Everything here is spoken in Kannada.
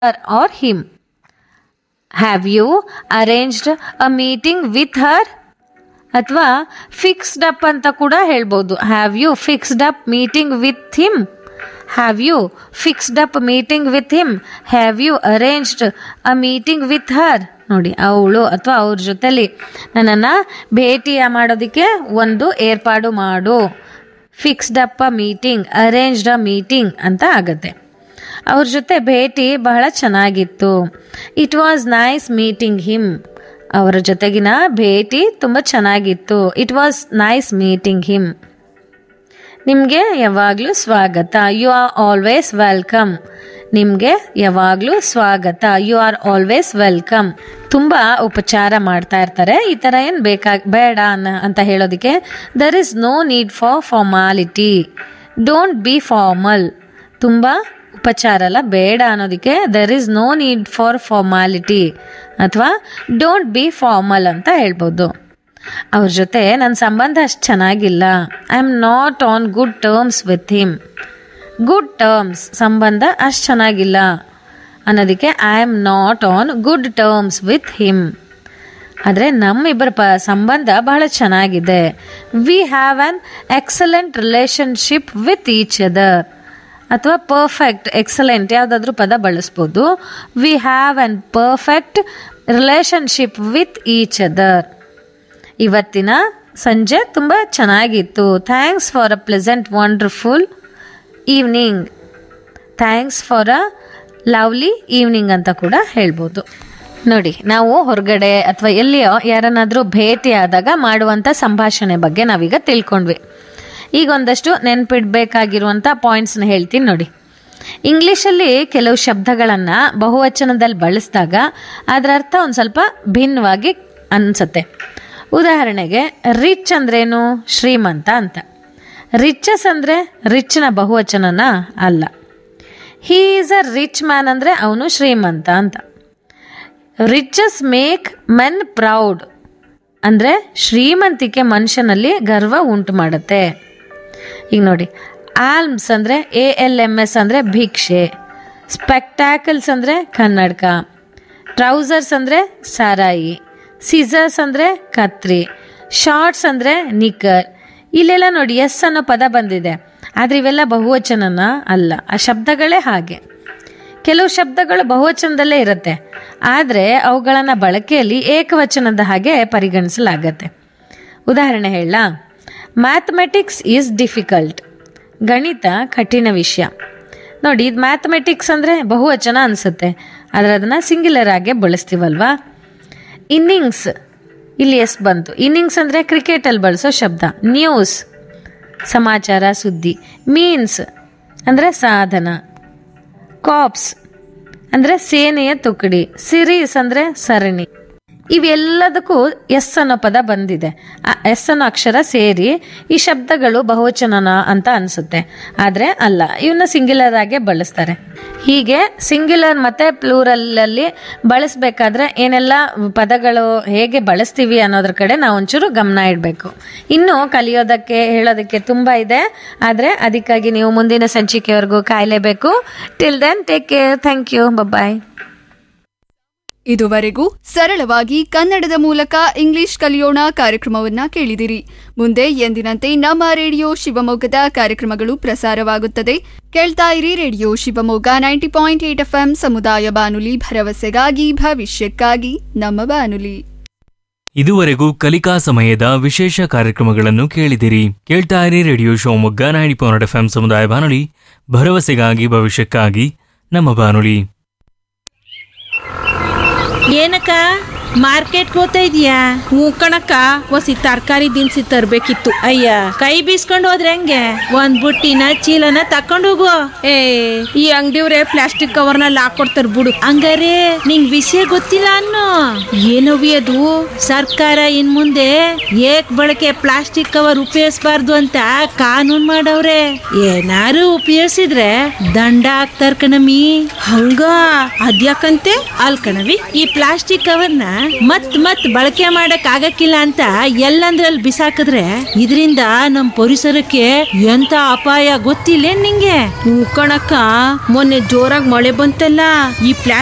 her or him. Have you arranged a meeting with her? ಅಥವಾ ಫಿಕ್ಸ್ಡ್ ಅಪ್ ಅಂತ ಕೂಡ ಹೇಳ್ಬೋದು have you fixed up meeting with him have you fixed up meeting with him have you arranged a meeting with her ನೋಡಿ ಅವಳು ಅಥವಾ ಅವ್ರ ಜೊತೆಲಿ ನನ್ನನ್ನು ಭೇಟಿ ಮಾಡೋದಕ್ಕೆ ಒಂದು ಏರ್ಪಾಡು ಮಾಡು fixed up a meeting arranged a meeting ಅಂತ ಆಗತ್ತೆ ಅವ್ರ ಜೊತೆ ಭೇಟಿ ಬಹಳ ಚೆನ್ನಾಗಿತ್ತು it was nice meeting him ಅವರ ಜೊತೆಗಿನ ಭೇಟಿ ತುಂಬ ಚೆನ್ನಾಗಿತ್ತು it was nice meeting him ನಿಮಗೆ ಯಾವಾಗಲೂ ಸ್ವಾಗತ ಯು ಆರ್ ಆಲ್ವೇಸ್ ವೆಲ್ಕಮ್ ನಿಮಗೆ ಯಾವಾಗಲೂ ಸ್ವಾಗತ ಯು ಆರ್ ಆಲ್ವೇಸ್ ವೆಲ್ಕಮ್ ತುಂಬ ಉಪಚಾರ ಮಾಡ್ತಾ ಇರ್ತಾರೆ ಈ ಥರ ಏನು ಬೇಕಾಗ ಬೇಡ ಅನ್ನ ಅಂತ ಹೇಳೋದಕ್ಕೆ there is no need for formality don't be formal ತುಂಬ ಉಪಚಾರ ಅಲ್ಲ ಬೇಡ ಅನ್ನೋದಕ್ಕೆ there is no need for formality ಅಥವಾ ಡೋಂಟ್ ಬಿ ಫಾರ್ಮಲ್ ಅಂತ ಹೇಳ್ಬೋದು ಅವ್ರ ಜೊತೆ ನನ್ನ ಸಂಬಂಧ ಅಷ್ಟು ಚೆನ್ನಾಗಿಲ್ಲ I am not on good terms with him good terms ಸಂಬಂಧ ಅಷ್ಟು ಚೆನ್ನಾಗಿಲ್ಲ ಅನ್ನೋದಕ್ಕೆ I am not on good terms with him ಆದರೆ ನಮ್ಮಿಬ್ಬರ ಪ ಸಂಬಂಧ ಬಹಳ ಚೆನ್ನಾಗಿದೆ we have an excellent relationship with each other ಅಥವಾ ಪರ್ಫೆಕ್ಟ್ ಎಕ್ಸಲೆಂಟ್ ಯಾವುದಾದ್ರೂ ಪದ ಬಳಸ್ಬೋದು we have an perfect relationship with each other ಇವತ್ತಿನ ಸಂಜೆ ತುಂಬ ಚೆನ್ನಾಗಿತ್ತು thanks for a pleasant wonderful evening thanks for a lovely evening ಅಂತ ಕೂಡ ಹೇಳ್ಬೋದು ನೋಡಿ ನಾವು ಹೊರಗಡೆ ಅಥವಾ ಎಲ್ಲಿಯೋ ಯಾರನ್ನಾದರೂ ಭೇಟಿ ಆದಾಗ ಮಾಡುವಂಥ ಸಂಭಾಷಣೆ ಬಗ್ಗೆ ನಾವೀಗ ತಿಳ್ಕೊಂಡ್ವಿ ಈಗ ಒಂದಷ್ಟು ನೆನ್ಪಿಡ್ಬೇಕಾಗಿರುವಂಥ ಪಾಯಿಂಟ್ಸ್ನ ಹೇಳ್ತೀನಿ ನೋಡಿ ಇಂಗ್ಲೀಷಲ್ಲಿ ಕೆಲವು ಶಬ್ದಗಳನ್ನು ಬಹುವಚನದಲ್ಲಿ ಬಳಸಿದಾಗ ಅದರ ಅರ್ಥ ಒಂದು ಸ್ವಲ್ಪ ಭಿನ್ನವಾಗಿ ಅನಿಸುತ್ತೆ ಉದಾಹರಣೆಗೆ ರಿಚ್ ಅಂದ್ರೇನು ಶ್ರೀಮಂತ ಅಂತ ರಿಚಸ್ ಅಂದರೆ ರಿಚ್ನ ಬಹುವಚನನ ಅಲ್ಲ he is a rich man ಅಂದರೆ ಅವನು ಶ್ರೀಮಂತ ಅಂತ ರಿಚಸ್ ಮೇಕ್ ಮೆನ್ ಪ್ರೌಡ್ ಅಂದರೆ ಶ್ರೀಮಂತಿಕೆ ಮನುಷ್ಯನಲ್ಲಿ ಗರ್ವ ಉಂಟು ಮಾಡುತ್ತೆ ಈಗ ನೋಡಿ ಆಲ್ಮ್ಸ್ ಅಂದರೆ ಎ ಎಲ್ ಎಮ್ ಎಸ್ ಅಂದರೆ ಭಿಕ್ಷೆ ಸ್ಪೆಕ್ಟ್ಯಾಕಲ್ಸ್ ಅಂದರೆ ಕನ್ನಡಕ ಟ್ರೌಸರ್ಸ್ ಅಂದರೆ ಸಾರಾಯಿ ಸಿಸರ್ಸ್ ಅಂದರೆ ಕತ್ರಿ ಶಾರ್ಟ್ಸ್ ಅಂದರೆ ನಿಕ್ಕರ್ ಇಲ್ಲೆಲ್ಲ ನೋಡಿ ಎಸ್ ಅನ್ನೋ ಪದ ಬಂದಿದೆ ಆದರೆ ಇವೆಲ್ಲ ಬಹುವಚನನ ಅಲ್ಲ ಆ ಶಬ್ದಗಳೇ ಹಾಗೆ ಕೆಲವು ಶಬ್ದಗಳು ಬಹುವಚನದಲ್ಲೇ ಇರುತ್ತೆ ಆದರೆ ಅವುಗಳನ್ನು ಬಳಕೆಯಲ್ಲಿ ಏಕವಚನದ ಹಾಗೆ ಪರಿಗಣಿಸಲಾಗತ್ತೆ ಉದಾಹರಣೆ ಹೇಳ ಮ್ಯಾಥಮೆಟಿಕ್ಸ್ ಈಸ್ ಡಿಫಿಕಲ್ಟ್ ಗಣಿತ ಕಠಿಣ ವಿಷಯ ನೋಡಿ ಇದು ಮ್ಯಾಥಮೆಟಿಕ್ಸ್ ಅಂದರೆ ಬಹುವಚನ ಅನಿಸುತ್ತೆ ಆದರೆ ಅದನ್ನು ಸಿಂಗ್ಯುಲರ್ ಆಗಿ ಬಳಸ್ತೀವಲ್ವಾ ಇನ್ನಿಂಗ್ಸ್ ಇಲ್ಲಿ ಎಸ್ ಬಂತು ಇನ್ನಿಂಗ್ಸ್ ಅಂದರೆ ಕ್ರಿಕೆಟಲ್ಲಿ ಬಳಸೋ ಶಬ್ದ ನ್ಯೂಸ್ ಸಮಾಚಾರ ಸುದ್ದಿ ಮೀನ್ಸ್ ಅಂದರೆ ಸಾಧನ ಕಾಪ್ಸ್ ಅಂದರೆ ಸೇನೆಯ ತುಕಡಿ ಸಿರೀಸ್ ಅಂದರೆ ಸರಣಿ ಇವೆಲ್ಲದಕ್ಕೂ ಎಸ್ ಅನ್ನೋ ಪದ ಬಂದಿದೆ ಆ ಎಸ್ ಅನ್ನೋ ಅಕ್ಷರ ಸೇರಿ ಈ ಶಬ್ದಗಳು ಬಹುವಚನನ ಅಂತ ಅನಿಸುತ್ತೆ ಆದರೆ ಅಲ್ಲ ಇವನ್ನ ಸಿಂಗ್ಯುಲರ್ ಆಗೇ ಬಳಸ್ತಾರೆ ಹೀಗೆ ಸಿಂಗ್ಯುಲರ್ ಮತ್ತು ಪ್ಲೂರಲಲ್ಲಿ ಬಳಸಬೇಕಾದ್ರೆ ಏನೆಲ್ಲ ಪದಗಳು ಹೇಗೆ ಬಳಸ್ತೀವಿ ಅನ್ನೋದ್ರ ಕಡೆ ನಾವು ಒಂಚೂರು ಗಮನ ಇಡಬೇಕು ಇನ್ನು ಕಲಿಯೋದಕ್ಕೆ ಹೇಳೋದಕ್ಕೆ ತುಂಬ ಇದೆ ಆದರೆ ಅದಕ್ಕಾಗಿ ನೀವು ಮುಂದಿನ ಸಂಚಿಕೆವರೆಗೂ ಕಾಯಲೇಬೇಕು till then take care thank you bye ಇದುವರೆಗೂ ಸರಳವಾಗಿ ಕನ್ನಡದ ಮೂಲಕ ಇಂಗ್ಲಿಷ್ ಕಲಿಯೋಣ ಕಾರ್ಯಕ್ರಮವನ್ನ ಕೇಳಿದಿರಿ ಮುಂದೆ ಎಂದಿನಂತೆ ನಮ್ಮ ರೇಡಿಯೋ ಶಿವಮೊಗ್ಗದ ಕಾರ್ಯಕ್ರಮಗಳು ಪ್ರಸಾರವಾಗುತ್ತದೆ ಕೇಳ್ತಾ ಇರಿ radio Shivamogga ninety point eight F ಸಮುದಾಯ ಬಾನುಲಿ ಭರವಸೆಗಾಗಿ ಭವಿಷ್ಯಕ್ಕಾಗಿ ನಮ್ಮ ಬಾನುಲಿ ಇದುವರೆಗೂ ಕಲಿಕಾ ಸಮಯದ ವಿಶೇಷ ಕಾರ್ಯಕ್ರಮಗಳನ್ನು ಕೇಳಿದಿರಿ ಕೇಳ್ತಾ ಇರಿ radio Shivamogga ninety point F ಸಮುದಾಯ ಬಾನುಲಿ ಭರವಸೆಗಾಗಿ ಭವಿಷ್ಯಕ್ಕಾಗಿ ನಮ್ಮ ಬಾನುಲಿ ಏನಕ್ಕ ಮಾರ್ಕೆಟ್ಗೆ ಹೋಗ್ತಾ ಇದೀಯಾ ಹ್ಞೂ ಕಣಕ್ಕ ಒಸಿ ತರಕಾರಿ ದಿನಸಿ ತರ್ಬೇಕಿತ್ತು ಅಯ್ಯ ಕೈ ಬೀಸ್ಕೊಂಡು ಹೋದ್ರೆ ಹೆಂಗೆ ಒಂದ್ ಬುಟ್ಟಿನ ಚೀಲನ ತಕೊಂಡು ಹೋಗು ಏ ಈ ಅಂಗಡಿಯವ್ರೆ ಪ್ಲಾಸ್ಟಿಕ್ ಕವರ್ನಲ್ಲಿ ಹಾಕೊಡ್ತಾರ ಬಿಡು ಹಂಗಾರೆ ನಿಂಗ್ ವಿಷಯ ಗೊತ್ತಿಲ್ಲ ಅನ್ನೋ ಏನವಿ ಅದು ಸರ್ಕಾರ ಇನ್ ಮುಂದೆ ಏಕ್ ಬಳಕೆ ಪ್ಲಾಸ್ಟಿಕ್ ಕವರ್ ಉಪಯೋಗಿಸಬಾರ್ದು ಅಂತ ಕಾನೂನ್ ಮಾಡವ್ರೆ ಏನಾರು ಉಪಯೋಗಿಸಿದ್ರೆ ದಂಡ ಹಾಕ್ತಾರ ಕಣಮಿ ಹಂಗ ಅದ್ಯಾಕಂತೆ ಅಲ್ ಕಣವಿ ಈ ಪ್ಲಾಸ್ಟಿಕ್ ಕವರ್ನ ಮತ್ ಮತ್ ಬಳಕೆ ಮಾಡಕ್ ಆಗಕ್ಕಿಲ್ಲ ಅಂತ ಎಲ್ಲಂದ್ರಲ್ಲಿ ಬಿಸಾಕಿದ್ರೆ ಇದರಿಂದ ನಮ್ ಪರಿಸರಕ್ಕೆ ಎಂತ ಅಪಾಯ ಗೊತ್ತಿಲ್ಲ ನಿಂಗೆ ಹ್ಞೂ ಕಣಕ್ಕ ಮೊನ್ನೆ ಜೋರಾಗಿ ಮಳೆ ಬಂತಲ್ಲ ಈ ಪ್ಲಾಸ್ಟಿಕ್